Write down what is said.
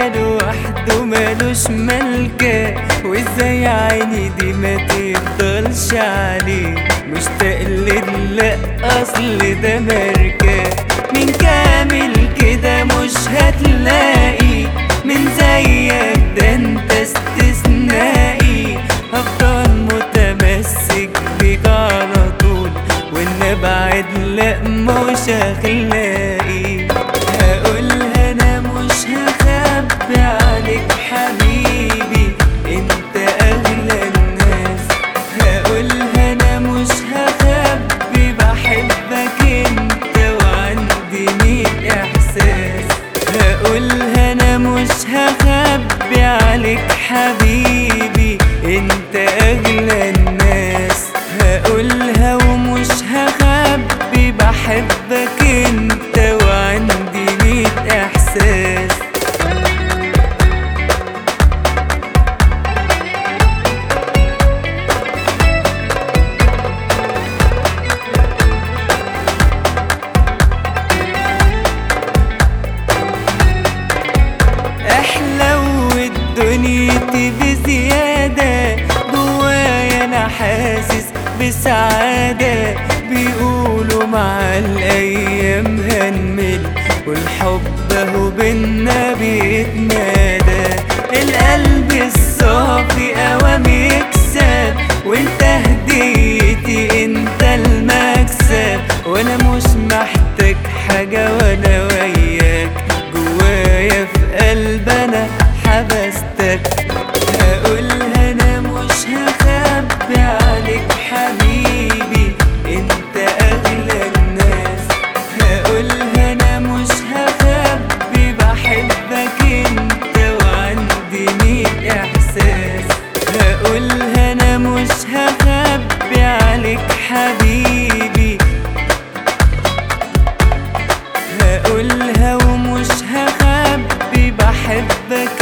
لوحده مالوش ملكة وازاي عيني دي ما تفضلش عليه مشتاق لا اصل ده ماركة من كامل كده مش هتلاقي من زيك ده انت استثنائي هفضل متمسك بيك على طول وان ابعد لا مش هخلاقي هقولها انا مش هخبي عليك حبيبي انت اغلى الناس هقولها انا مش هخبي بحبك انت وعندي ميت احساس هقولها انا مش هخبي عليك حبيبي انت اغلى الناس هقولها ومش هخبي بحبك انت وعندي ميت احساس احلى ودنيتي بزيادة جوايا انا حاسس بسعادة بيقولوا مع الايام هنمل والحب اهو بينا بيتنادى القلب الصافي اوام يكسب وانت هديتي انت المكسب وانا مش محتاج حاجة وانا وياك جوايا في قلب انا حبستك هقولها انا مش هخبي عليك حبيبي انت اغلى الناس هقولها انا مش هخبي بحبك انت وعندي ميت احساس هقولها انا مش هخبي عليك حبيبي هقولها ومش هخبي بحبك